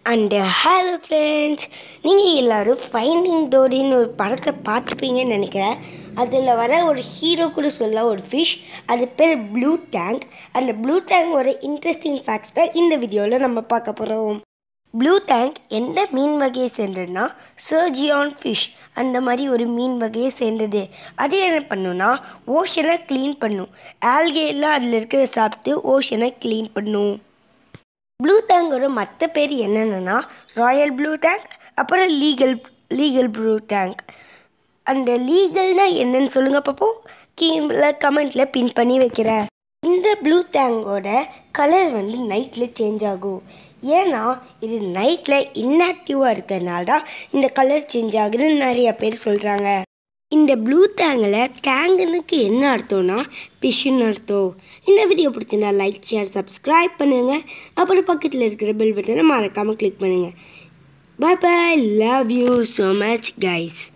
and hello friends நீங்கள் எல்லோரும் finding டோரின்னு ஒரு படத்தை பார்த்துருப்பீங்கன்னு நினைக்கிறேன் அதில் வர ஒரு ஹீரோ கூட சொல்ல ஒரு ஃபிஷ் அது பேர் ப்ளூ டேங்க் அந்த ப்ளூ டேங்கோட இன்ட்ரெஸ்டிங் ஃபேக்ட்ஸ் தான் இந்த வீடியோவில் நம்ம பார்க்க போகிறோம் ப்ளூ டேங்க் எந்த மீன் வகையை சேர்ந்ததுன்னா சர்ஜியான் ஃபிஷ் அந்த மாதிரி ஒரு மீன் வகையை சேர்ந்தது அது என்ன பண்ணுன்னா ஓஷனை க்ளீன் பண்ணும் ஆல்கேலாம் அதில் இருக்கிற சாப்பிட்டு ஓஷனை க்ளீன் பண்ணும் ப்ளூ டேங்கோட மற்ற பேர் என்னென்னா ராயல் ப்ளூ டேங்க் அப்புறம் லீகல் லீகல் ப்ளூ டேங்க் அந்த லீகல்னா என்னன்னு சொல்லுங்கள் பார்ப்போம் கீழே கமெண்ட்டில் பின் பண்ணி வைக்கிறேன் இந்த ப்ளூ டேங்கோட கலர் வந்து நைட்டில் சேஞ்ச் ஆகும் ஏன்னா இது நைட்டில் இன்ஆக்டிவாக இருக்கிறதுனால தான் இந்த கலர் சேஞ்ச் ஆகுதுன்னு நிறைய பேர் சொல்கிறாங்க இந்த ப்ளூ டேங்கில் டேங்குனுக்கு என்ன அர்த்தம்னா ஃபிஷ்ஷுன்னு அர்த்தம் இந்த வீடியோ பிடிச்சிருந்தா லைக் ஷேர் சப்ஸ்கிரைப் பண்ணுங்கள் அப்புறம் பக்கத்தில் இருக்கிற பெல் பட்டனை மறக்காமல் கிளிக் பண்ணுங்கள் bye bye love you so much guys